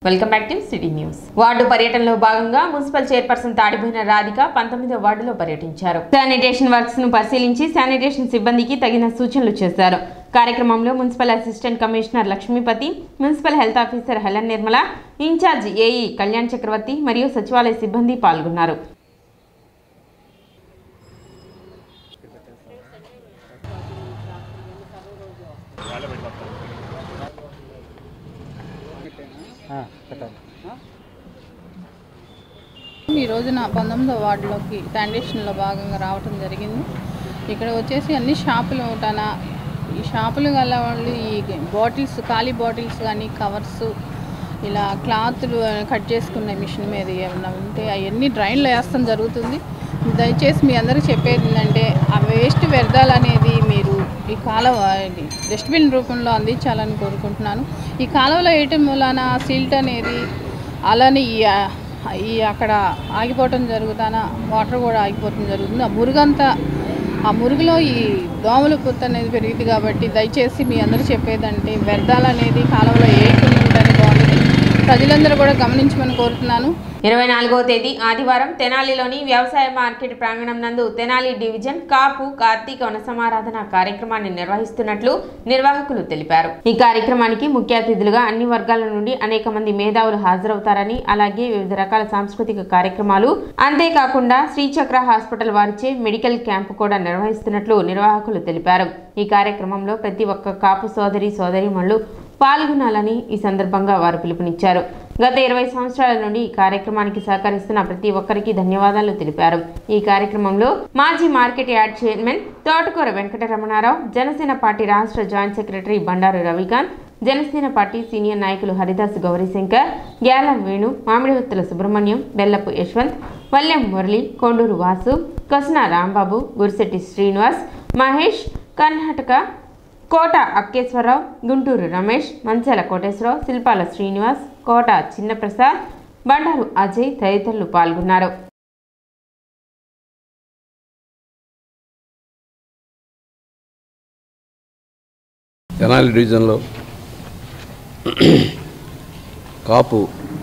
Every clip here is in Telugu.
welcome back to city news ward పర్యటనలో భాగంగా మున్సిపల్ చైర్పర్సన్ తాడిపోయిన రాధిక పంతొమ్మిదో వార్డులో పర్యటించారు శానిటేషన్ వర్క్స్ ను పరిశీలించి శానిటేషన్ సిబ్బందికి తగిన సూచనలు చేశారు కార్యక్రమంలో municipal assistant commissioner Lakshmipati municipal health officer Helen Nirmala incharge AE Kalyan Chakravarthi మరియు సచివాలయ సిబ్బంది పాల్గొన్నారు ఈ రోజున పంతొమ్మిదో వార్డులోకి శానిటేషన్లో భాగంగా రావటం జరిగింది ఇక్కడ వచ్చేసి అన్ని షాపులు తన ఈ షాపులు గల వాళ్ళు ఈ బాటిల్స్ ఖాళీ బాటిల్స్ కానీ కవర్స్ ఇలా క్లాత్లు కట్ చేసుకునే మిషన్ మీద ఏమన్నా ఉంటే అవన్నీ డ్రైన్లో వేస్తాం జరుగుతుంది దయచేసి మీ అందరికీ చెప్పేది ఏంటంటే ఆ వేస్ట్ వ్యర్థాలు అనేది మీరు ఈ కాలువ ఇది డస్ట్బిన్ రూపంలో అందించాలని కోరుకుంటున్నాను ఈ కాలువలో వేయటం వలన సిల్ట్ అనేది అలానే ఈ ఈ అక్కడ ఆగిపోవటం జరుగుతాన వాటర్ కూడా ఆగిపోవటం జరుగుతుంది ఆ మురుగంతా ఆ మురుగులో ఈ దోమల పుత్త అనేది పెరిగింది కాబట్టి దయచేసి మీ అందరూ చెప్పేదంటే వ్యర్థాలు అనేది కాలంలో వేయకుండా ఉంటేనే బాగుంటుంది ప్రజలందరూ కూడా గమనించమని కోరుతున్నాను ఇరవై నాలుగవ తేదీ ఆదివారం తెనాలిలోని వ్యవసాయ మార్కెట్ ప్రాంగణం నందు తెనాలి డివిజన్ కాపు కార్తీక వనసమారాధన కార్యక్రమాన్ని నిర్వహిస్తున్నట్లు నిర్వాహకులు తెలిపారు ఈ కార్యక్రమానికి ముఖ్య అతిథులుగా అన్ని వర్గాల నుండి అనేక మంది మేధావులు హాజరవుతారని అలాగే వివిధ రకాల సాంస్కృతిక కార్యక్రమాలు అంతేకాకుండా శ్రీచక్ర హాస్పిటల్ వారిచే మెడికల్ క్యాంపు కూడా నిర్వహిస్తున్నట్లు నిర్వాహకులు తెలిపారు ఈ కార్యక్రమంలో ప్రతి ఒక్క కాపు సోదరి సోదరిమణులు పాల్గొనాలని ఈ సందర్భంగా వారు పిలుపునిచ్చారు గత ఇరవై సంవత్సరాల నుండి ఈ కార్యక్రమానికి సహకరిస్తున్న ప్రతి ఒక్కరికి ధన్యవాదాలు తెలిపారు ఈ కార్యక్రమంలో మాజీ market yard chairman Thotakura Venkataramanarao Janasena party రాష్ట్ర joint secretary Bandaru Ravikanth Janasena party senior నాయకులు హరిదాస్ గౌరీశంకర్ గ్యాలం వేణు మామిడివత్తుల సుబ్రహ్మణ్యం బెల్లపు యశ్వంత్ వల్లెం మురళి కొండూరు వాసు కసున రాంబాబు గురిశెట్టి శ్రీనివాస్ మహేష్ కర్ణాటక కోట అక్కేశ్వరరావు గుంటూరు రమేష్ మంచాల కోటేశ్వరరావు శిల్పాల శ్రీనివాస్ కోట చిన్నప్రసాద్ బండారు అజయ్ తదితరులు పాల్గొన్నారు తెనాలి డివిజన్లో కాపు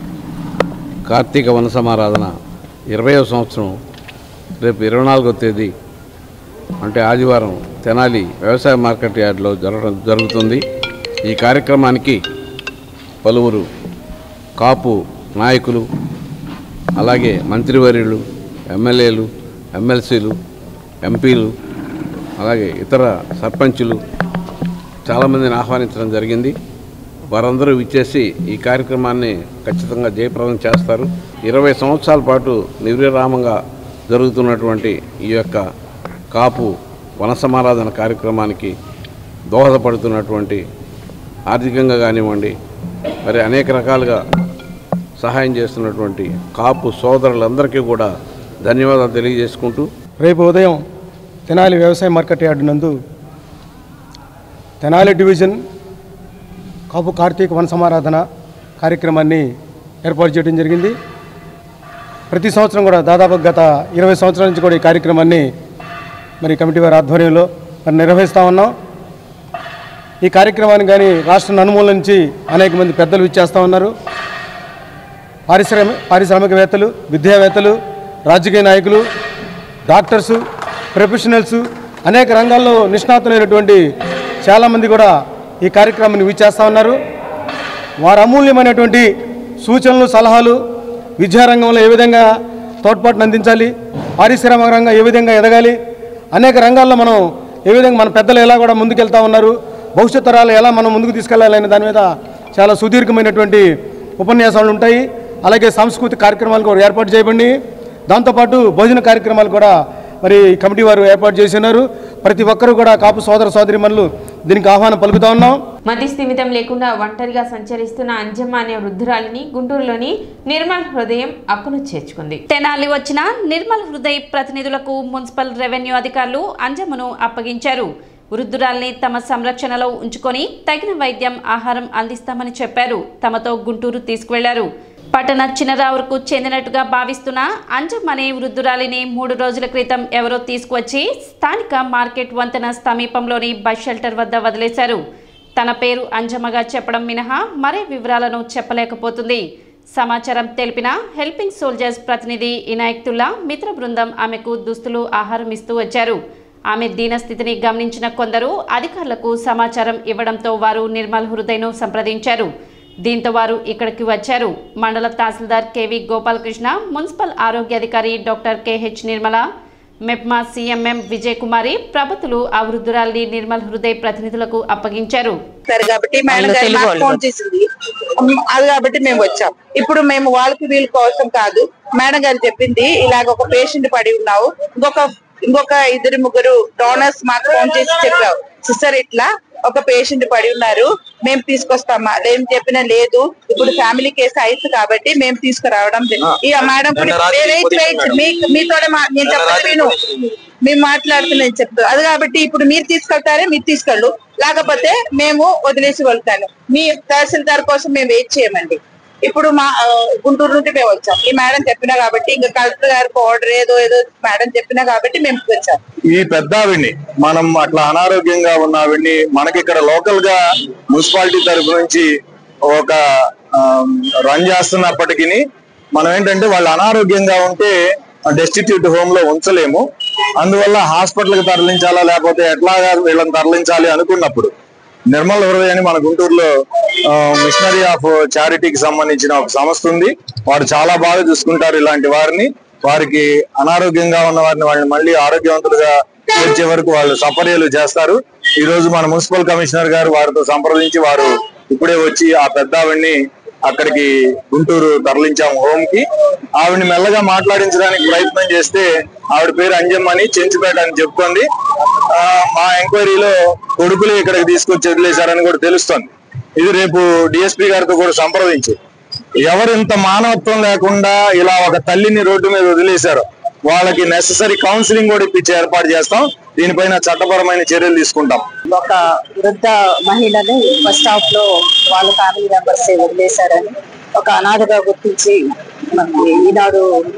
కార్తీక వన సమారాధన ఇరవయో సంవత్సరం రేపు ఇరవై నాలుగో తేదీ అంటే ఆదివారం తెనాలి వ్యవసాయ మార్కెట్ యార్డ్లో జరగడం జరుగుతుంది ఈ కార్యక్రమానికి పలువురు కాపు నాయకులు అలాగే మంత్రివర్యులు ఎమ్మెల్యేలు ఎమ్మెల్సీలు ఎంపీలు అలాగే ఇతర సర్పంచులు చాలామందిని ఆహ్వానించడం జరిగింది వారందరూ విచ్చేసి ఈ కార్యక్రమాన్ని ఖచ్చితంగా జయప్రదం చేస్తారు ఇరవై సంవత్సరాల పాటు నిర్విరామంగా జరుగుతున్నటువంటి ఈ యొక్క కాపు వన సమారాధన కార్యక్రమానికి దోహదపడుతున్నటువంటి ఆర్థికంగా కానివ్వండి మరి అనేక రకాలుగా సహాయం చేస్తున్నటువంటి కాపు సోదరులందరికీ కూడా ధన్యవాదాలు తెలియజేసుకుంటూ రేపు ఉదయం తెనాలి వ్యవసాయ మార్కెట్ యార్డు నందు తెనాలి డివిజన్ కాపు కార్తీక వన సమారాధన కార్యక్రమాన్ని ఏర్పాటు చేయడం జరిగింది ప్రతి సంవత్సరం కూడా దాదాపు గత ఇరవై సంవత్సరాల నుంచి కూడా ఈ కార్యక్రమాన్ని మరి కమిటీ వారి ఆధ్వర్యంలో మరి నిర్వహిస్తూ ఉన్నాం ఈ కార్యక్రమాన్ని కానీ రాష్ట్ర నలుమూల నుంచి అనేక మంది పెద్దలు ఇచ్చేస్తూ ఉన్నారు పారిశ్రామి పారిశ్రామికవేత్తలు విద్యావేత్తలు రాజకీయ నాయకులు డాక్టర్సు ప్రొఫెషనల్స్ అనేక రంగాల్లో నిష్ణాతులైనటువంటి చాలామంది కూడా ఈ కార్యక్రమాన్ని విచ్చేస్తూ ఉన్నారు వారు అమూల్యమైనటువంటి సూచనలు సలహాలు విద్యారంగంలో ఏ విధంగా తోడ్పాటును అందించాలి పారిశ్రామిక రంగం ఏ విధంగా ఎదగాలి అనేక రంగాల్లో మనం ఏ విధంగా మన పెద్దలు ఎలా కూడా ముందుకెళ్తా ఉన్నారు భవిష్యత్ తరాలు ఎలా మనం ముందుకు తీసుకెళ్లాలనే దాని మీద చాలా సుదీర్ఘమైనటువంటి ఉపన్యాసాలు ఉంటాయి అలాగే సాంస్కృతిక కార్యక్రమాలు కూడా ఏర్పాటు చేయబడి దాంతోపాటు భోజన కార్యక్రమాలు కూడా మరి కమిటీ వారు ఏర్పాటు చేసి ఉన్నారు ప్రతి ఒక్కరూ కూడా కాపు సోదర సోదరిమణులు దీనికి ఆహ్వానం పలుకుతా ఉన్నాం మతి స్థిమితం లేకుండా ఒంటరిగా సంచరిస్తున్న అంజమ్మ అనే వృద్ధురాలిని గుంటూరులోని నిర్మల్ హృదయం అక్కును చేర్చుకుంది తెనాలి వచ్చిన నిర్మల్ హృదయ్ ప్రతినిధులకు మున్సిపల్ రెవెన్యూ అధికారులు అంజమ్మను అప్పగించారు వృద్ధురాల్ని తమ సంరక్షణలో ఉంచుకొని తగిన వైద్యం ఆహారం అందిస్తామని చెప్పారు తమతో గుంటూరు తీసుకువెళ్లారు పట్టణ చిన్నరావుకు చెందినట్టుగా భావిస్తున్న అంజమ్ అనే వృద్ధురాలిని మూడు రోజుల క్రితం ఎవరో తీసుకువచ్చి స్థానిక మార్కెట్ వంతెన సమీపంలోని బస్ షెల్టర్ వద్ద వదిలేశారు తన పేరు అంజమ్మగా చెప్పడం మినహా మరే వివరాలను చెప్పలేకపోతుంది సమాచారం తెలిపిన హెల్పింగ్ సోల్జర్స్ ప్రతినిధి ఇనాయక్తుల్లా మిత్ర బృందం ఆమెకు దుస్తులు ఆహారం ఇస్తూ వచ్చారు ఆమె దీనస్థితిని గమనించిన కొందరు అధికారులకు సమాచారం ఇవ్వడంతో వారు నిర్మల్ హృదయను సంప్రదించారు దీంతో వారు ఇక్కడికి వచ్చారు మండల తహసీల్దార్ కెవి గోపాలకృష్ణ మున్సిపల్ ఆరోగ్యాధికారి doctor KH Nirmala MEPMA CMM Vijay Kumari ప్రభుత్వలు ఆ వృద్ధురాలిని నిర్మల్ హృదయ్ ప్రతినిధులకు అప్పగించారు సరే కాబట్టి మేడం గారు మాకు ఫోన్ చేసింది ఉమ్, అది కాబట్టి మేము వచ్చాం ఇప్పుడు మేము వాళ్ళకి వీళ్ళ కోసం కాదు మేడం గారు చెప్పింది ఇలాగ ఒక పేషెంట్ పడి ఉన్నావు ఇంకొక ఇంకొక ఇద్దరు ముగ్గురు డోనర్స్ మాకు ఫోన్ చేసి చెప్పావు సిస్టర్ ఇట్లా ఒక పేషెంట్ పడి ఉన్నారు మేము తీసుకొస్తామా ఏం చెప్పినా లేదు ఇప్పుడు ఫ్యామిలీ కేసు అయితే కాబట్టి మేము తీసుకురావడం జరి- ఇక మేడం కూడా వెయిట్ వెయిట్ మీ- మీతోనే మా- నేను చెప్పదు విను మేము మాట్లాడుతున్నాం చెప్తా అది కాబట్టి ఇప్పుడు మీరు తీసుకెళ్తారే మీరు తీసుకెళ్ళు లేకపోతే మేము వదిలేసి వెళ్తాను మీ తహసీల్దార్ కోసం మేము వెయిట్ చేయమండి ఇప్పుడు మా ఆ, గుంటూరు నుండి మేము వచ్చాం ఈ మేడం చెప్పినా కాబట్టి ఇంకా కలెక్టర్ గారికి ఆర్డర్ ఏదో ఏదో మేడం చెప్పినా కాబట్టి మేము వచ్చాం ఈ పెద్ద ఆవిడ్ని మనం అట్లా అనారోగ్యంగా ఉన్న ఆవిడ్ని మనకి ఇక్కడ లోకల్ గా మున్సిపాలిటీ తరఫు నుంచి ఒక రన్ చేస్తున్నప్పటికీ మనం ఏంటంటే వాళ్ళు అనారోగ్యంగా ఉంటే డెస్టిట్యూట్ హోమ్ లో ఉంచలేము అందువల్ల హాస్పిటల్ కి తరలించాలా లేకపోతే ఎట్లాగా వీళ్ళని తరలించాలి అనుకున్నప్పుడు నిర్మల్ హృదయ అని మన గుంటూరులో మిషనరీ ఆఫ్ చారిటీకి సంబంధించిన ఒక సంస్థ ఉంది వారు చాలా బాగా చూసుకుంటారు ఇలాంటి వారిని వారికి అనారోగ్యంగా ఉన్న వారిని వాళ్ళని మళ్ళీ ఆరోగ్యవంతులుగా వచ్చే వరకు వాళ్ళు సపర్యలు చేస్తారు ఈ రోజు మన మున్సిపల్ కమిషనర్ గారు వారితో సంప్రదించి వారు ఇప్పుడే వచ్చి ఆ పెద్ద ఆవిడ్ని అక్కడికి గుంటూరు తరలించాము హోమ్ కి ఆవిడని మెల్లగా మాట్లాడించడానికి ప్రయత్నం చేస్తే ఆవిడ పేరు అంజమ్మ అని చెంచుపేట అని చెప్తోంది ఆ, మా ఎంక్వైరీలో కొడుకులు ఇక్కడికి తీసుకొచ్చి వదిలేశారని కూడా తెలుస్తోంది ఇది రేపు డిఎస్పీ గారితో కూడా సంప్రదించి ఎవరు ఇంత మానవత్వం లేకుండా ఇలా ఒక తల్లిని రోడ్డు మీద వదిలేశారో వాళ్ళకి నెససరీ కౌన్సిలింగ్ కూడా ఇప్పించి ఏర్పాటు చేస్తాం దీనిపైన చట్టపరమైన చర్యలు తీసుకుంటాం ఒక వృద్ధ మహిళని బస్ స్టాప్ లో వాళ్ళ ఫ్యామిలీ మెంబర్స్ వదిలేశారని ఒక అనాథగా గుర్తించి మనకి ఈనాడు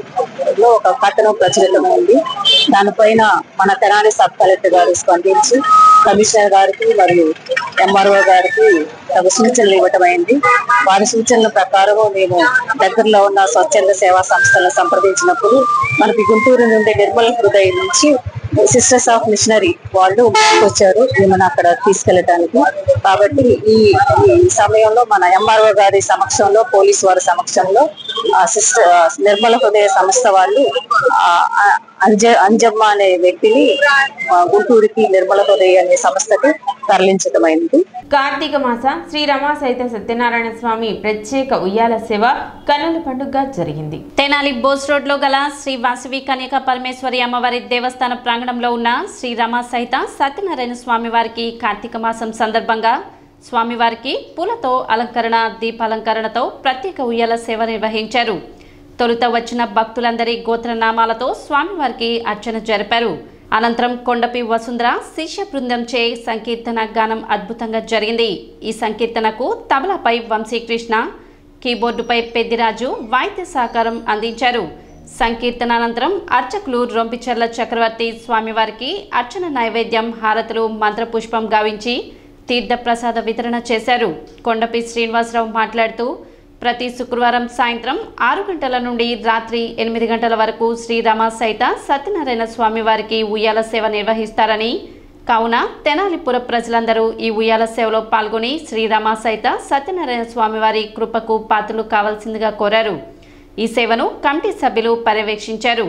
లో ఒక కథనం ప్రచురితమైంది దానిపైన మన తెనాలి సబ్ కలెక్టర్ గారు స్పందించి కమిషనర్ గారికి మరియు ఎంఆర్ఓ గారికి తగు సూచనలు ఇవ్వటం అయింది వారి సూచనల ప్రకారం మేము దగ్గరలో ఉన్న స్వచ్ఛంద సేవా సంస్థలను సంప్రదించినప్పుడు మనకి గుంటూరు నుండి నిర్మల్ హృదయ నుంచి సిస్టర్స్ ఆఫ్ మిషనరీ వాళ్ళు వచ్చారు ఈమెను అక్కడ తీసుకెళ్ళటానికి కాబట్టి ఈ ఈ సమయంలో మన ఎంఆర్ఓ గారి సమక్షంలో పోలీస్ వారి సమక్షంలో ఆ సిస్టర్ నిర్మల హృదయ సంస్థ వాళ్ళు ఆ, ఆ, అంజ అంజమ్మ అనే వ్యక్తిని ఆ, గుంటూరుకి నిర్మల హృదయ అనే సంస్థకి తరలించటమైంది కార్తీక మాస శ్రీ రమా సహిత సత్యనారాయణ స్వామి ప్రత్యేక ఉయ్యాల సేవ కన్నుల పండుగ జరిగింది తెనాలి బోస్ రోడ్లో గల శ్రీ వాసవి కన్యక పరమేశ్వరి అమ్మవారి దేవస్థాన ప్రాంగణంలో ఉన్న శ్రీ రమా సహిత సత్యనారాయణ స్వామి వారికి కార్తీక మాసం సందర్భంగా స్వామివారికి పూలతో అలంకరణ దీపాలంకరణతో ప్రత్యేక ఉయ్యాల సేవ నిర్వహించారు తొలుత వచ్చిన భక్తులందరి గోత్రనామాలతో స్వామివారికి అర్చన జరిపారు అనంతరం కొండపి వసుంధర శిష్య బృందంచే సంకీర్తన గానం అద్భుతంగా జరిగింది ఈ సంకీర్తనకు తబలాపై వంశీకృష్ణ కీబోర్డుపై పెద్దిరాజు వాయిద్య సహకారం అందించారు సంకీర్తన అనంతరం అర్చకులు రొంపిచెర్ల చక్రవర్తి స్వామివారికి అర్చన నైవేద్యం హారతులు మంత్రపుష్పం గావించి తీర్థప్రసాద వితరణ చేశారు కొండపి శ్రీనివాసరావు మాట్లాడుతూ ప్రతి శుక్రవారం సాయంత్రం ఆరు గంటల నుండి రాత్రి ఎనిమిది గంటల వరకు శ్రీరామ సహిత సత్యనారాయణ స్వామి వారికి ఉయ్యాల సేవ నిర్వహిస్తారని కావున తెనాలిపుర ప్రజలందరూ ఈ ఉయ్యాల సేవలో పాల్గొని శ్రీరామ సహిత సత్యనారాయణ స్వామి వారి కృపకు పాత్రలు కావాల్సిందిగా కోరారు ఈ సేవను కమిటీ సభ్యులు పర్యవేక్షించారు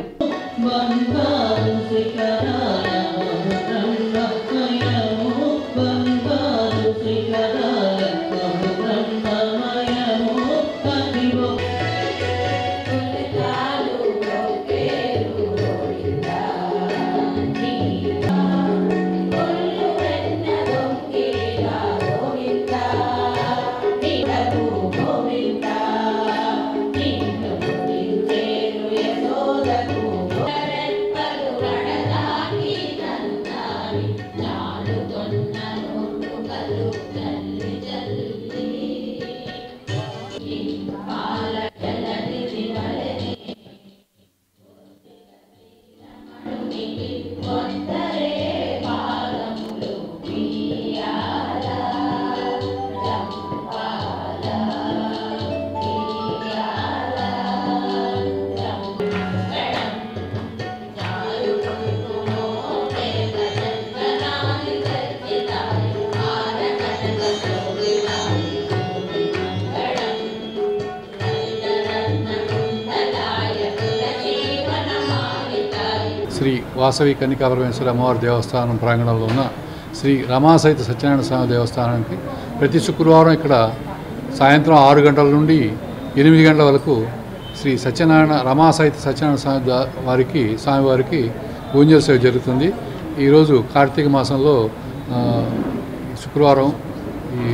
శ్రీ వాసవి కన్నికాపరమేశ్వర అమ్మవారి దేవస్థానం ప్రాంగణంలో ఉన్న శ్రీ రమాసహిత సత్యనారాయణ స్వామి దేవస్థానానికి ప్రతి శుక్రవారం ఇక్కడ సాయంత్రం ఆరు గంటల నుండి ఎనిమిది గంటల వరకు శ్రీ సత్యనారాయణ రమాసహిత సత్యనారాయణ స్వామి దా- వారికి స్వామివారికి పూజల సేవ జరుగుతుంది ఈరోజు కార్తీక మాసంలో ఆ, శుక్రవారం ఈ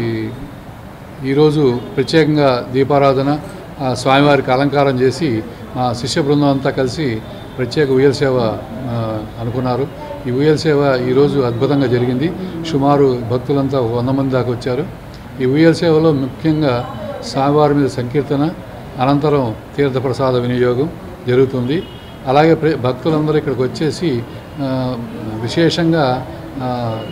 ఈరోజు ప్రత్యేకంగా దీపారాధన ఆ, స్వామివారికి అలంకారం చేసి మా శిష్య బృందం అంతా కలిసి ప్రత్యేక ఉయ్యల సేవ ఆ, అనుకున్నారు ఈ ఉయ్యల సేవ ఈరోజు అద్భుతంగా జరిగింది సుమారు భక్తులంతా ఒక వంద మంది దాకా వచ్చారు ఈ ఉయ్యల సేవలో ముఖ్యంగా స్వామివారి మీద సంకీర్తన అనంతరం తీర్థప్రసాద వినియోగం జరుగుతుంది అలాగే ప్ర- భక్తులందరూ ఇక్కడికి వచ్చేసి ఆ, విశేషంగా ఆ,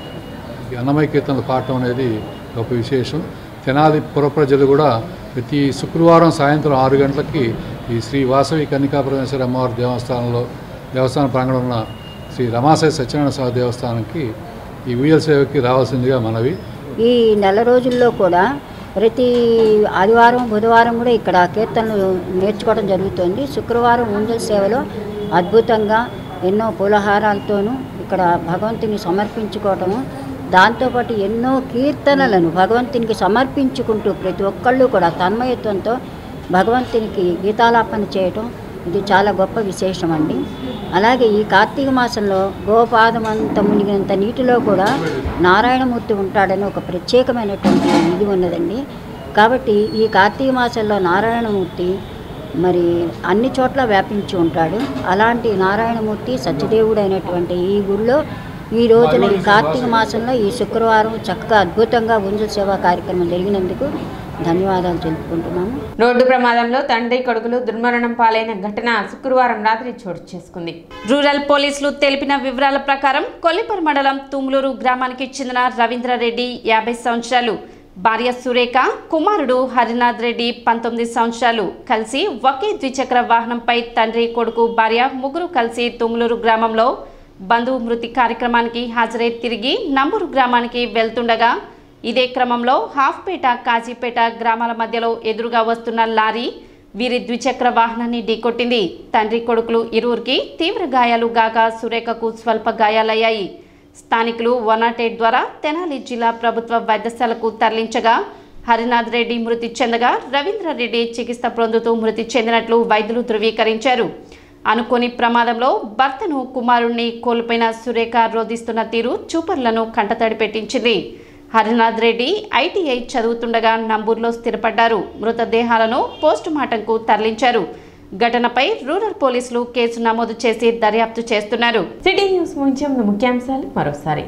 ఈ అన్నమయ కీర్తనలు పాడటం అనేది గొప్ప విశేషం తెనాలి పుర ప్రజలు కూడా ప్రతి శుక్రవారం సాయంత్రం ఆరు గంటలకి ఈ శ్రీ వాసవి కన్నికాపరమేశ్వర అమ్మవారి దేవస్థానంలో దేవస్థాన ప్రాంగణంలో ఉన్న శ్రీ రమాశయ సత్యనారాయణ స్వామి దేవస్థానానికి ఈ ఉయ్యల సేవకి రావాల్సిందిగా మనవి ఈ నెల రోజుల్లో కూడా ప్రతి ఆదివారం బుధవారం కూడా ఇక్కడ కీర్తనలు నేర్చుకోవడం జరుగుతుంది శుక్రవారం ఊంజల్ సేవలో అద్భుతంగా ఎన్నో పులహారాలతోనూ ఇక్కడ భగవంతుని సమర్పించుకోవటము దాంతోపాటు ఎన్నో కీర్తనలను భగవంతునికి సమర్పించుకుంటూ ప్రతి ఒక్కళ్ళు కూడా తన్మయత్వంతో భగవంతునికి గీతాలాపన చేయటం ఇది చాలా గొప్ప విశేషం అండి అలాగే ఈ కార్తీక మాసంలో గోపాదమంత మునిగినంత నీటిలో కూడా నారాయణమూర్తి ఉంటాడని ఒక ప్రత్యేకమైనటువంటి ఇది ఉన్నదండి కాబట్టి ఈ కార్తీక మాసంలో నారాయణమూర్తి మరి అన్ని చోట్ల వ్యాపించి ఉంటాడు అలాంటి నారాయణమూర్తి సత్యదేవుడైనటువంటి ఈ గుడిలో ఈ రోజున ఈ కార్తీక మాసంలో ఈ శుక్రవారం చక్కగా అద్భుతంగా ఉంజు సేవా కార్యక్రమం జరిగినందుకు ధన్యవాదాలు తెలుపుకుంటున్నాము రోడ్డు ప్రమాదంలో తండ్రి కొడుకులు దుర్మరణం పాలైన ఘటన శుక్రవారం రాత్రి చోటు చేసుకుంది రూరల్ పోలీసులు తెలిపిన వివరాల ప్రకారం కొల్లిపర్ మండలం తుమ్లూరు గ్రామానికి చెందిన రవీంద్రారెడ్డి యాభై సంవత్సరాలు భార్య సురేఖ కుమారుడు హరినాథ్ రెడ్డి పంతొమ్మిది సంవత్సరాలు కలిసి ఒకే ద్విచక్ర వాహనంపై తండ్రి కొడుకు భార్య ముగ్గురు కలిసి తుమ్లూరు గ్రామంలో బంధువు మృతి కార్యక్రమానికి హాజరై తిరిగి నంబూరు గ్రామానికి వెళ్తుండగా ఇదే క్రమంలో హాఫ్పేట కాజీపేట గ్రామాల మధ్యలో ఎదురుగా వస్తున్న లారీ వీరి ద్విచక్ర వాహనాన్ని ఢీకొట్టింది తండ్రి కొడుకులు ఇరువురికి తీవ్ర గాయాలు గాక సురేఖకు స్వల్ప గాయాలయ్యాయి స్థానికులు వన్ నాట్ ఎయిట్ ద్వారా తెనాలి జిల్లా ప్రభుత్వ వైద్యశాలకు తరలించగా హరినాథ్ రెడ్డి మృతి చెందగా రవీంద్ర రెడ్డి చికిత్స పొందుతూ మృతి చెందినట్లు వైద్యులు ధృవీకరించారు అనుకోని ప్రమాదంలో భర్తను కుమారుణ్ణి కోల్పోయిన సురేఖ రోధిస్తున్న తీరు చూపర్లను కంటతడి పెట్టించింది హరినాథ్ రెడ్డి ఐటీఐ చదువుతుండగా నంబూర్లో స్థిరపడ్డారు మృతదేహాలను పోస్టుమార్టంకు తరలించారు ఘటనపై రూరల్ పోలీసులు కేసు నమోదు చేసి దర్యాప్తు చేస్తున్నారు సిటీ న్యూస్ ముంచే ముందు ముఖ్యాంశాలు మరోసారి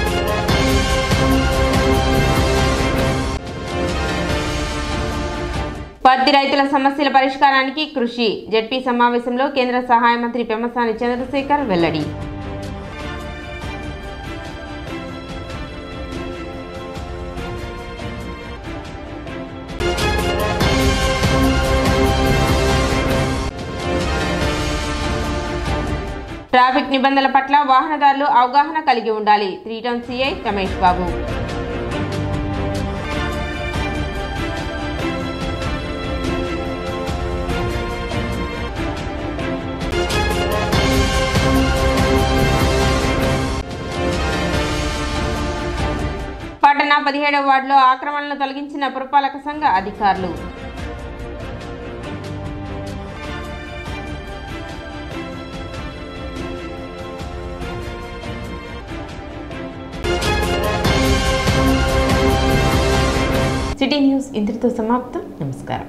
పత్తి రైతుల సమస్యల పరిష్కారానికి కృషి జడ్పీ సమావేశంలో కేంద్ర సహాయ మంత్రి పెమ్మసాని చంద్రశేఖర్ వెల్లడి ట్రాఫిక్ నిబంధనల పట్ల వాహనదారులు అవగాహన కలిగి ఉండాలి three town CI Ramesh Babu పట్టణ పదిహేడవ వార్డులో ఆక్రమణలు తొలగించిన పురపాలక సంఘ అధికారులు సిటీ న్యూస్ ఇంతటితో సమాప్తం నమస్కారం